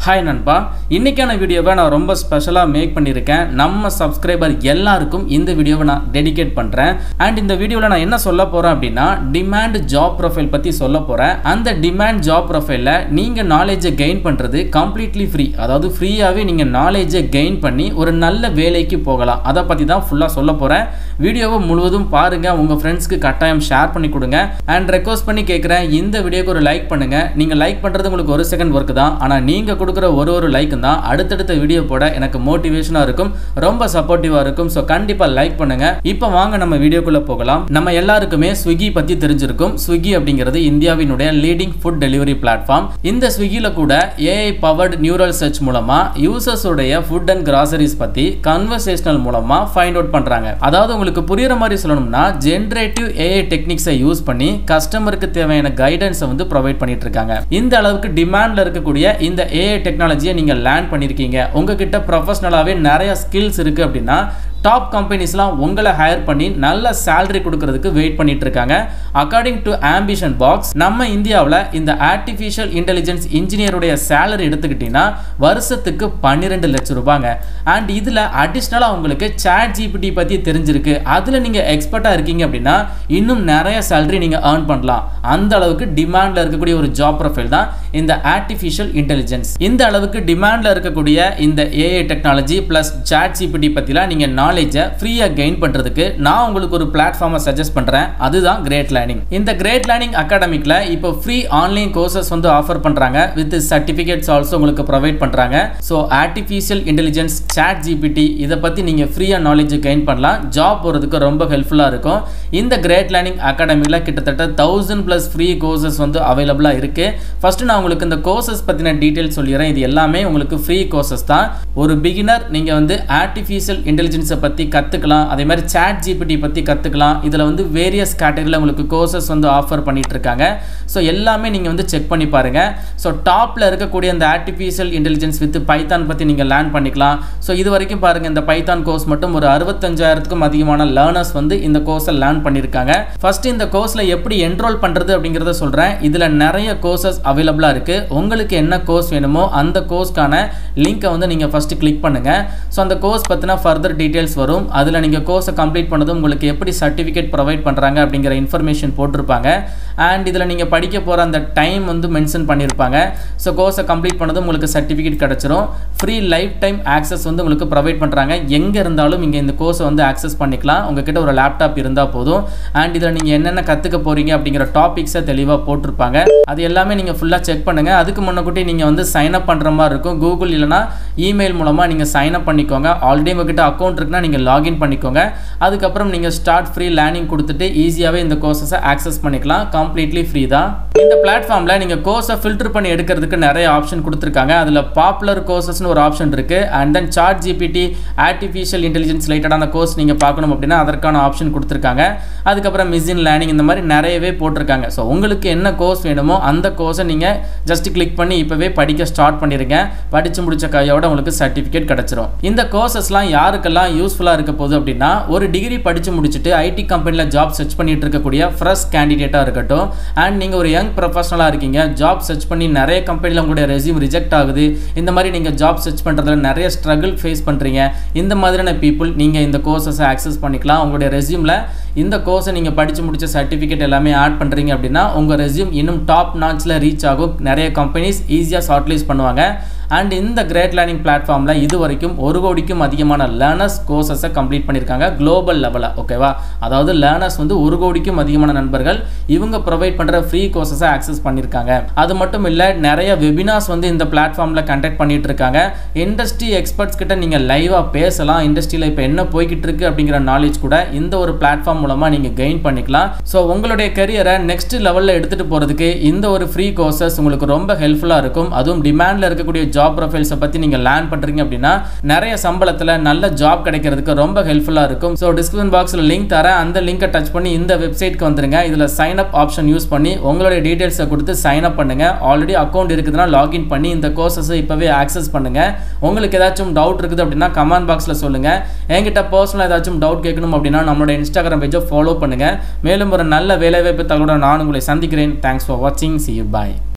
hi நண்பா இன்னைக்கான வீடியோவை நான் ரொம்ப ஸ்பெஷலாக மேக் பண்ணியிருக்கேன் நம்ம சப்ஸ்கிரைபர் எல்லாருக்கும் இந்த வீடியோவை நான் டெடிகேட் பண்ணுறேன் அண்ட் இந்த வீடியோவில் நான் என்ன சொல்ல போகிறேன் அப்படின்னா டிமாண்ட் ஜாப் ப்ரொஃபைல் பற்றி சொல்ல போகிறேன் அந்த டிமாண்ட் ஜாப் ப்ரொஃபைலில் நீங்கள் நாலேஜை கெயின் பண்ணுறது கம்ப்ளீட்லி ஃப்ரீ அதாவது ஃப்ரீயாகவே நீங்கள் நாலேஜை கெயின் பண்ணி ஒரு நல்ல வேலைக்கு போகலாம் அதை பற்றி தான் ஃபுல்லாக சொல்ல போகிறேன் வீடியோவை முழுவதும் பாருங்கள் உங்கள் ஃப்ரெண்ட்ஸ்க்கு கட்டாயம் ஷேர் பண்ணி கொடுங்க அண்ட் ரெக்வஸ்ட் பண்ணி கேட்குறேன் இந்த வீடியோக்கு ஒரு லைக் பண்ணுங்கள் நீங்கள் லைக் பண்ணுறது உங்களுக்கு ஒரு செகண்ட் ஒர்க் தான் ஆனால் நீங்கள் கொடுக்குற ஒரு ஒரு லைக்கும் தான் அடுத்தடுத்த வீடியோ போட எனக்கு மோட்டிவேஷனாக இருக்கும் ரொம்ப சப்போர்ட்டிவாக இருக்கும் ஸோ கண்டிப்பாக லைக் பண்ணுங்கள் இப்போ வாங்க நம்ம வீடியோக்குள்ளே போகலாம் நம்ம எல்லாருக்குமே ஸ்விக்கி பற்றி தெரிஞ்சிருக்கும் ஸ்விக்கி அப்படிங்கிறது இந்தியாவினுடைய லீடிங் ஃபுட் டெலிவரி பிளாட்ஃபார்ம் இந்த ஸ்விக்கியில் கூட ஏஐ பவர்டு நியூரல் சர்ச் மூலமாக யூசர்ஸோடைய ஃபுட் அண்ட் கிராசரிஸ் பற்றி கன்வர்சேஷனல் மூலமாக ஃபைண்ட் அவுட் பண்ணுறாங்க அதாவது உங்களுக்கு புரியுற மாதிரி சொல்லணும்னா ஜென்ரேட்டிவ் ஏஐ டெக்னிக்ஸை யூஸ் பண்ணி கஸ்டமருக்கு தேவையான கைடன்ஸை வந்து ப்ரொவைட் பண்ணிட்டு இருக்காங்க இந்த அளவுக்கு டிமாண்டில் இருக்கக்கூடிய இந்த ஏஐ டெக்னாலஜியை நீங்கள் லேர்ன் பண்ணியிருக்கீங்க உங்ககிட்ட ப்ரொஃபஷனலாகவே நிறைய ஸ்கில்ஸ் இருக்குது அப்படின்னா டாப் கம்பெனிஸ்லாம் உங்களை ஹையர் பண்ணி நல்ல சேலரி கொடுக்கறதுக்கு வெயிட் பண்ணிட்டு இருக்காங்க அக்கார்டிங் டு ஆம்பிஷன் பாக்ஸ் நம்ம இந்தியாவில் இந்த ஆர்டிஃபிஷியல் இன்டெலிஜென்ஸ் இன்ஜினியருடைய சேலரி எடுத்துக்கிட்டிங்கன்னா வருஷத்துக்கு பன்னிரெண்டு லட்சம் ரூபாங்க அண்ட் இதில் அடிஷ்னலாக உங்களுக்கு சேட் ஜிபிடி பற்றி தெரிஞ்சிருக்கு அதில் நீங்கள் எக்ஸ்பர்ட்டாக இருக்கீங்க அப்படின்னா இன்னும் நிறைய சேலரி நீங்கள் ஏர்ன் பண்ணலாம் அந்த அளவுக்கு டிமாண்டில் இருக்கக்கூடிய ஒரு ஜாப் ப்ரொஃபைல் தான் இந்த ஆர்டிஃபிஷியல் இன்டெலிஜென்ஸ் இந்த அளவுக்கு டிமாண்டில் இருக்கக்கூடிய இந்த AI technology plus chat GPT பற்றிலாம் நீங்கள் நாலேஜை ஃப்ரீயாக கெயின் பண்ணுறதுக்கு நான் உங்களுக்கு ஒரு பிளாட்ஃபார்மை சஜஸ்ட் பண்ணுறேன் அதுதான் கிரேட் லேர்னிங் இந்த கிரேட் லேர்னிங் அகாடமிக்கில் இப்போ ஃப்ரீ ஆன்லைன் கோர்சஸ் வந்து ஆஃபர் பண்ணுறாங்க வித் சர்டிஃபிகேட்ஸ் ஆல்சோ உங்களுக்கு ப்ரொவைட் பண்ணுறாங்க so artificial intelligence chat GPT இதை பற்றி நீங்கள் ஃப்ரீயாக நாலேஜ் கெயின் பண்ணலாம் ஜாப் போகிறதுக்கு ரொம்ப ஹெல்ப்ஃபுல்லாக இருக்கும் இந்த கிரேட் லேர்னிங் அகாடமியில் கிட்டத்தட்ட தௌசண்ட் ப்ளஸ் ஃப்ரீ கோர்சஸ் வந்து அவைலபிளாக இருக்குது ஃபஸ்ட்டு நான் உங்களுக்கு இந்த கோர்சஸ் பற்றின டீட்டெயில் சொல்லிடுறேன் இது எல்லாமே உங்களுக்கு ஃப்ரீ கோர்சஸ் தான் ஒரு பிகினர் நீங்கள் வந்து ஆர்டிஃபிஷியல் இன்டெலிஜென்ஸை பற்றி கற்றுக்கலாம் அதே மாதிரி சேட் ஜிபிடி பற்றி கற்றுக்கலாம் இதில் வந்து வேரியஸ் கேட்டகரியில் உங்களுக்கு கோர்சஸ் வந்து ஆஃபர் பண்ணிட்டு இருக்காங்க ஸோ எல்லாமே நீங்கள் வந்து செக் பண்ணி பாருங்கள் ஸோ டாப்பில் இருக்கக்கூடிய இந்த ஆர்டிஃபிஷியல் இன்டெலிஜென்ஸ் வித் பைத்தான் பற்றி நீங்கள் லேர்ன் பண்ணிக்கலாம் ஸோ இது வரைக்கும் பாருங்கள் இந்த பைத்தான் கோர்ஸ் மட்டும் ஒரு அறுபத்தஞ்சாயிரத்துக்கும் அதிகமான லேர்னர்ஸ் வந்து இந்த கோர்ஸை லேர்ன் பண்ணியிருக்காங்க ஃபர்ஸ்ட் இந்த கோர்ஸில் எப்படி என்ரோல் பண்ணுறது அப்படிங்கிறத சொல்கிறேன் இதில் நிறைய கோர்சஸ் அவைலபிளாக இருக்குது உங்களுக்கு என்ன கோர்ஸ் வேணுமோ அந்த கோர்ஸ்க்கான லிங்க்கை வந்து நீங்கள் ஃபஸ்ட்டு கிளிக் பண்ணுங்கள் ஸோ அந்த கோர்ஸ் பற்றின ஃபர்தர் டீட்டெயில்ஸ் வரும் அதில் நீங்கள் கோர்ஸை கம்ப்ளீட் பண்ணதும் உங்களுக்கு எப்படி சர்டிஃபிகேட் ப்ரொவைட் பண்ணுறாங்க அப்படிங்கிற இன்ஃபர்மேஷன் போட்டிருப்பாங்க அண்ட் இதில் நீங்கள் படிக்க போகிற அந்த டைம் வந்து மென்ஷன் பண்ணியிருப்பாங்க ஸோ கோர்ஸை கம்ப்ளீட் பண்ணதும் உங்களுக்கு சர்டிஃபிகேட் கிடச்சிரும் ஃப்ரீ லைஃப் டைம் ஆக்சஸ் வந்து உங்களுக்கு ப்ரொவைட் பண்ணுறாங்க எங்கே இருந்தாலும் இங்கே இந்த கோர்ஸை வந்து ஆக்சஸ் பண்ணிக்கலாம் உங்ககிட்ட ஒரு லேப்டாப் இருந்தால் போதும் அண்ட் இதில் நீங்கள் என்னென்ன கற்றுக்க போகிறீங்க அப்படிங்கிற டாபிக்ஸை தெளிவாக போட்டிருப்பாங்க அது எல்லாமே நீங்கள் ஃபுல்லாக செக் பண்ணுங்கள் அதுக்கு முன்னக்கூட்டி நீங்கள் வந்து சைன் அப் பண்ணுற மாதிரி இருக்கும் கூகுள் இல்லைனா இமெயில் மூலமாக நீங்கள் சைன் அப் பண்ணிக்கோங்க ஆல்ரெடி உங்ககிட்ட அக்கௌண்ட் இருக்குன்னா நீங்கள் லாகின் பண்ணிக்கோங்க அதுக்கப்புறம் நீங்கள் ஸ்டார்ட் ஃப்ரீ லேர்னிங் கொடுத்துட்டு ஈஸியாகவே இந்த கோர்சஸை ஆக்சஸ் பண்ணிக்கலாம் கம்ப்ளீட்லி ஃப்ரீ தான் இந்த பிளாட்ஃபார்மில் நீங்கள் கோர்ஸை ஃபில்டர் பண்ணி எடுக்கிறதுக்கு நிறைய ஆப்ஷன் கொடுத்துருக்காங்க அதில் பாப்புலர் கோர்சஸ்னு ஒரு ஆப்ஷன் இருக்குது and then chat GPT artificial intelligence ரிலேட்டடான கோர்ஸ் நீங்கள் பார்க்கணும் அப்படின்னா அதற்கான ஆப்ஷன் கொடுத்துருக்காங்க அதுக்கப்புறம் மிஷின் லேர்னிங் இந்த மாதிரி நிறையவே போட்டிருக்காங்க ஸோ உங்களுக்கு என்ன கோர்ஸ் வேணுமோ அந்த கோர்ஸை நீங்கள் ஜஸ்ட் கிளிக் பண்ணி இப்போவே படிக்க ஸ்டார்ட் பண்ணிடுங்க படித்து முடிச்ச கையோட உங்களுக்கு சர்டிஃபிகேட் கிடச்சிரும் இந்த கோர்சஸ்லாம் யாருக்கெல்லாம் யூஸ்ஃபுல்லாக இருக்க போகுது அப்படின்னா ஒரு டிகிரி படித்து முடிச்சுட்டு ஐடி கம்பெனியில் ஜாப் சர்ச் பண்ணிட்டு இருக்கக்கூடிய ஃப்ரெஷ் கேண்டிடேட்டாக இருக்கட்டும் அண்ட் நீங்கள் ஒரு யங் ப்ரொஃபஷனலாக இருக்கீங்க ஜாப் சர்ச் பண்ணி நிறைய கம்பெனியில் உங்களுடைய ரெசியூம் ரிஜெக்ட் ஆகுது இந்த மாதிரி நீங்கள் ஜாப் சர்ச் பண்ணுறதுல நிறைய ஸ்ட்ரகிள் ஃபேஸ் பண்ணுறீங்க இந்த மாதிரியான பீப்புள் நீங்கள் இந்த கோர்சஸை ஆக்சஸ் பண்ணிக்கலாம் உங்களுடைய ரெசியூமில் இந்த கோர்ஸை நீங்கள் படித்து முடிச்ச சர்டிஃபிகேட் எல்லாமே ஆட் பண்ணுறீங்க அப்படின்னா உங்கள் ரெசியூம் இன்னும் டாப் நாட்ச்சில் ரீச் ஆகும் நிறைய கம்பெனிஸ் ஈஸியாக ஷார்ட்லிஸ்ட் பண்ணுவாங்க அண்ட் இந்த கிரேட் லேர்னிங் பிளாட்ஃபார்மில் இது வரைக்கும் ஒரு கோடிக்கும் அதிகமான லேர்னர்ஸ் கோர்சஸை கம்ப்ளீட் பண்ணியிருக்காங்க குளோபல் லெவலில் ஓகேவா அதாவது லேர்னர்ஸ் வந்து ஒரு கோடிக்கும் அதிகமான நண்பர்கள் இவங்க ப்ரொவைட் பண்ணுற ஃப்ரீ கோர்சஸை ஆக்சஸ் பண்ணியிருக்காங்க அது மட்டும் இல்லை நிறைய வெபினார்ஸ் வந்து இந்த பிளாட்ஃபார்மில் கண்டக்ட் பண்ணிட்டு இருக்காங்க இண்டஸ்ட்ரி எக்ஸ்பர்ட்ஸ் கிட்ட நீங்கள் லைவாக பேசலாம் இண்டஸ்ட்ரியில் இப்போ என்ன போய்கிட்டு இருக்கு அப்படிங்கிற நாலேஜ் கூட இந்த ஒரு பிளாட்ஃபார்ம் மூலமாக நீங்கள் கெயின் பண்ணிக்கலாம் ஸோ உங்களுடைய கரியரை நெக்ஸ்ட் லெவலில் எடுத்துகிட்டு போகிறதுக்கு இந்த ஒரு ஃப்ரீ கோர்சஸ் உங்களுக்கு ரொம்ப ஹெல்ப்ஃபுல்லாக இருக்கும் அதுவும் டிமாண்டில் இருக்கக்கூடிய ஜாப் ப்ரொஃபைல்ஸை பற்றி நீங்கள் லேர்ன் பண்ணுறீங்க அப்படின்னா நிறைய சம்பளத்தில் நல்ல ஜாப் கிடைக்கிறதுக்கு ரொம்ப ஹெல்ப்ஃபுல்லாக இருக்கும் ஸோ டிஸ்கிரிப்ஷன் பாக்ஸில் லிங்க் தரேன் அந்த லிங்கை டச் பண்ணி இந்த வெப்சைட்க்கு வந்துருங்க இதில் சைன் அப் ஆப்ஷன் யூஸ் பண்ணி உங்களுடைய டீட்டெயில்ஸை கொடுத்து சைன் அப் பண்ணுங்கள் ஆல்ரெடி அக்கௌண்ட் இருக்குதுன்னா லாகின் பண்ணி இந்த கோர்சஸை இப்போவே ஆக்சஸ் பண்ணுங்கள் உங்களுக்கு ஏதாச்சும் டவுட் இருக்குது அப்படின்னா கமெண்ட் பாக்ஸில் சொல்லுங்கள் என்கிட்ட பர்சனலாக ஏதாச்சும் டவுட் கேட்கணும் அப்படின்னா நம்மளோட இன்ஸ்டாகிராம் பேஜை ஃபாலோ பண்ணுங்கள் மேலும் ஒரு நல்ல வேலைவாய்ப்பு தகவலோட நான் உங்களை சந்திக்கிறேன் தேங்க்ஸ் ஃபார் வாட்சிங் சி யூ பாய்